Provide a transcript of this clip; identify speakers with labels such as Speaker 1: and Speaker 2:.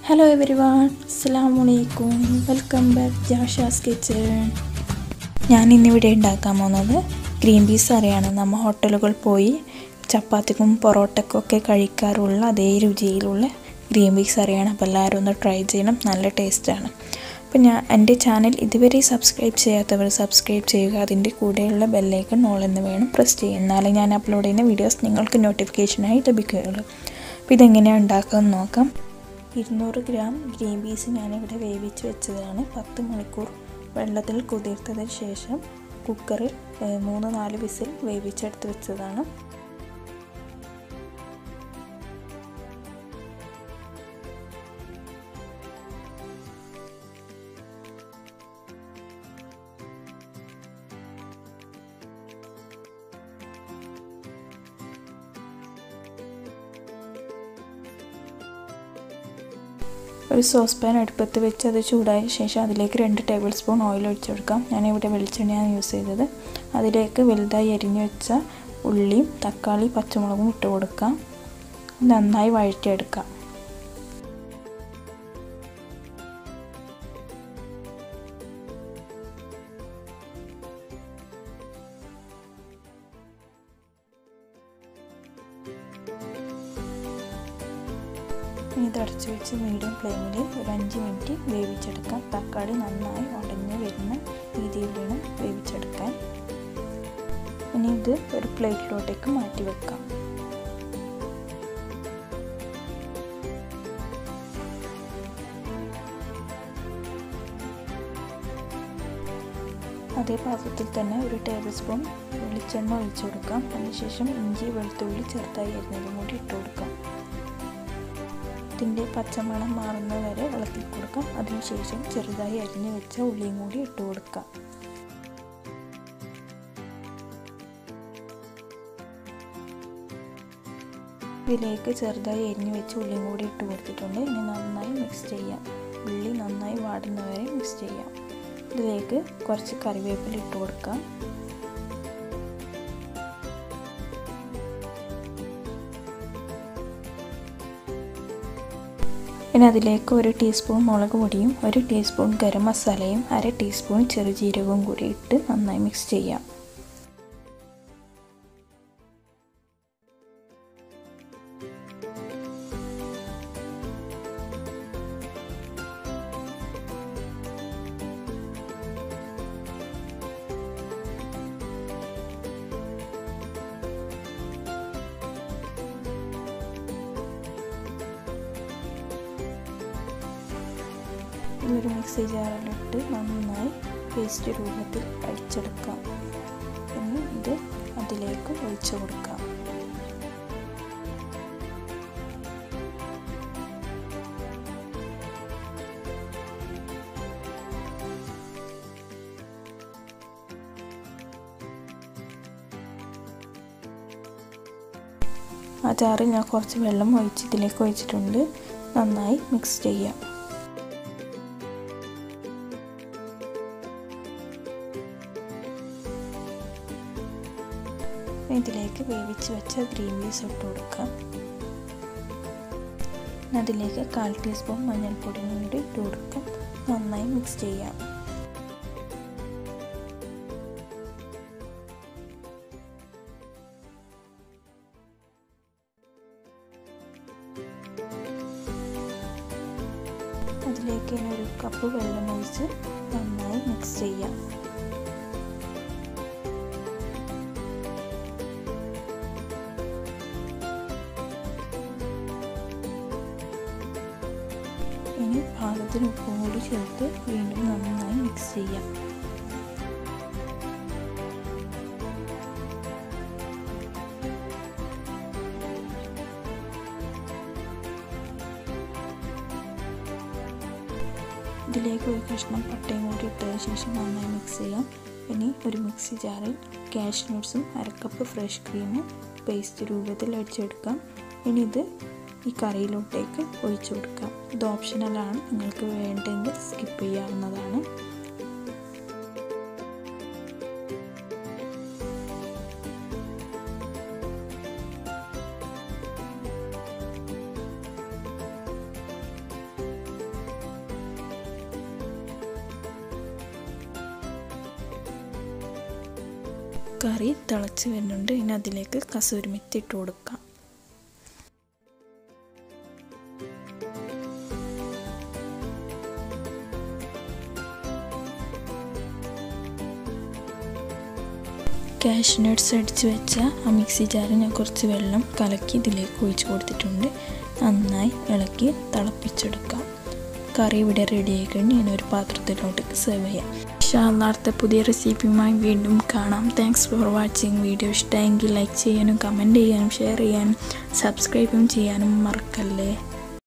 Speaker 1: hello everyone അസ്സാമലൈക്കും welcome back Jasha's kitchen ഞാൻ ഇന്നിവിടെ ഉണ്ടാക്കാൻ പോകുന്നത് ഗ്രീൻ പീസ് കറിയാണ് നമ്മൾ ഹോട്ടലുകൾ പോയി ചപ്പാത്തിക്കും പൊറോട്ടയ്ക്കും ഒക്കെ കഴിക്കാറുള്ള അതേ രുചിയിലുള്ള ഗ്രീൻ പീസ് കറിയാണ് അപ്പോൾ എല്ലാവരും ഒന്ന് ട്രൈ ചെയ്യണം നല്ല ടേസ്റ്റാണ് അപ്പോൾ ഞാൻ എൻ്റെ ചാനൽ ഇതുവരെ സബ്സ്ക്രൈബ് ചെയ്യാത്തവർ സബ്സ്ക്രൈബ് ചെയ്യുക അതിൻ്റെ കൂടെയുള്ള ബെല്ലൈക്കൺ ഓൾ എന്ന് വേണം പ്രസ് ചെയ്യുക എന്നാലേ ഞാൻ അപ്ലോഡ് ചെയ്യുന്ന വീഡിയോസ് നിങ്ങൾക്ക് നോട്ടിഫിക്കേഷനായി ലഭിക്കുകയുള്ളൂ അപ്പോൾ ഇതെങ്ങനെയാണ് ഉണ്ടാക്കുകയെന്ന് നോക്കാം ഇരുന്നൂറ് ഗ്രാം ഗ്രീൻ പീസ് ഞാനിവിടെ വേവിച്ച് വെച്ചതാണ് പത്ത് മണിക്കൂർ വെള്ളത്തിൽ കുതിർത്തതിന് ശേഷം കുക്കറിൽ മൂന്ന് നാല് വിസിൽ വേവിച്ചെടുത്ത് വെച്ചതാണ് ഒരു സോസ് പാൻ അടുപ്പത്ത് വെച്ച് അത് ചൂടായ ശേഷം അതിലേക്ക് രണ്ട് ടേബിൾ സ്പൂൺ ഓയിൽ ഒഴിച്ചു കൊടുക്കാം ഞാനിവിടെ വെളിച്ചെണ്ണയാണ് യൂസ് ചെയ്തത് അതിലേക്ക് വലുതായി അരിഞ്ഞു വെച്ച ഉള്ളിയും തക്കാളി പച്ചമുളകും ഇട്ട് കൊടുക്കാം നന്നായി വഴറ്റിയെടുക്കാം ഇനി ഇത് അടച്ചു വെച്ച് മീഡിയം ഫ്ലെയിമിൽ ഒരു അഞ്ച് മിനിറ്റ് വേവിച്ചെടുക്കാം തക്കാളി നന്നായി ഉടഞ്ഞ് വരുന്ന രീതിയിൽ വേണം വേവിച്ചെടുക്കാൻ ഇനി ഇത് ഒരു പ്ലേറ്റിലോട്ടേക്ക് മാറ്റി വെക്കാം അതേ പാത്രത്തിൽ തന്നെ ഒരു ടേബിൾ സ്പൂൺ വെളിച്ചെണ്ണ ഒഴിച്ചു കൊടുക്കാം അതിനുശേഷം ഇഞ്ചി വെളുത്തുള്ളി ചെറുതായി അരിഞ്ഞതും കൂടി ഇട്ട് കൊടുക്കാം ഇതിൻ്റെ പച്ചമണം മാറുന്ന വരെ ഇളക്കി കൊടുക്കാം അതിനുശേഷം ചെറുതായി അരിഞ്ഞു വെച്ച ഉള്ളിയും കൂടി ഇട്ട് കൊടുക്കാം ഇതിലേക്ക് ചെറുതായി അരിഞ്ഞു വെച്ച ഉള്ളിയും കൂടി ഇട്ട് കൊടുത്തിട്ടുണ്ട് ഇനി നന്നായി മിക്സ് ചെയ്യാം ഉള്ളി നന്നായി വാടുന്നവരെ മിക്സ് ചെയ്യാം ഇതിലേക്ക് കുറച്ച് കറിവേപ്പില ഇട്ട് കൊടുക്കാം പിന്നെ അതിലേക്ക് ഒരു ടീസ്പൂൺ മുളക് പൊടിയും ഒരു ടീസ്പൂൺ ഗരം മസാലയും അര ടീസ്പൂൺ ചെറുജീരകവും കൂടി ഇട്ട് നന്നായി മിക്സ് ചെയ്യാം ഇതൊരു മിക്സി ജാറിലിട്ട് നന്നായി പേസ്റ്റ് രൂപത്തിൽ അടിച്ചെടുക്കാം ഇനി ഇത് അതിലേക്ക് ഒഴിച്ചു കൊടുക്കാം ആ ജാറിൽ ഞാൻ കുറച്ച് വെള്ളം ഒഴിച്ച് ഇതിലേക്ക് ഒഴിച്ചിട്ടുണ്ട് നന്നായി മിക്സ് ചെയ്യാം ഇതിലേക്ക് വേവിച്ച് വെച്ച ഗ്രീൻ പീസ് ഇട്ട് കൊടുക്കാം അതിലേക്ക് കാൽ ടീസ്പൂൺ മഞ്ഞൾപ്പൊടി കൂടി ഇട്ട് കൊടുക്കാം നന്നായി മിക്സ് ചെയ്യാം അതിലേക്ക് ഇനി ഒരു കപ്പ് വെള്ളം ഒഴിച്ച് നന്നായി മിക്സ് ചെയ്യാം ഇനി പാകത്തിന് ഉപ്പും കൂടി ചേർത്ത് വീണ്ടും നന്നായി മിക്സ് ചെയ്യാം ഇതിലേക്ക് ഒരു കഷ്ണം പട്ടയും കൂടി ഇട്ടതിന് ശേഷം നന്നായി മിക്സ് ചെയ്യാം ഇനി ഒരു മിക്സി ജാറിൽ കാഷ് നട്ട്സും അരക്കപ്പ് ഫ്രഷ് ക്രീമും പേസ്റ്റ് രൂപത്തിൽ അടിച്ചെടുക്കാം ഇനി ഇത് ഈ കറിയിലോട്ടേക്ക് ഒഴിച്ചു കൊടുക്കാം ഇത് ഓപ്ഷണലാണ് നിങ്ങൾക്ക് വേണ്ടെങ്കിൽ സ്കിപ്പ് ചെയ്യാവുന്നതാണ് കറി തിളച്ച് വരുന്നുണ്ട് ഇനി അതിലേക്ക് കസൂരി മെത്തി ഇട്ട് കൊടുക്കാം കാഷ്നട്ട്സ് അടിച്ച് വെച്ച ആ മിക്സി ജാറിൽ ഞാൻ കുറച്ച് വെള്ളം കലക്കി ഇതിലേക്ക് ഒഴിച്ച് കൊടുത്തിട്ടുണ്ട് നന്നായി ഇളക്കി തിളപ്പിച്ചെടുക്കാം കറി ഇവിടെ റെഡി ആയി കഴിഞ്ഞ് ഞാൻ ഒരു പാത്രത്തിലോട്ട് സെർവ് ചെയ്യാം ഷാർത്തെ പുതിയ റെസിപ്പിയുമായി വീണ്ടും കാണാം താങ്ക്സ് ഫോർ വാച്ചിങ് വീഡിയോ ഇഷ്ടമെങ്കിൽ ലൈക്ക് ചെയ്യാനും കമൻറ്റ് ചെയ്യാനും ഷെയർ ചെയ്യാനും സബ്സ്ക്രൈബും ചെയ്യാനും മറക്കല്ലേ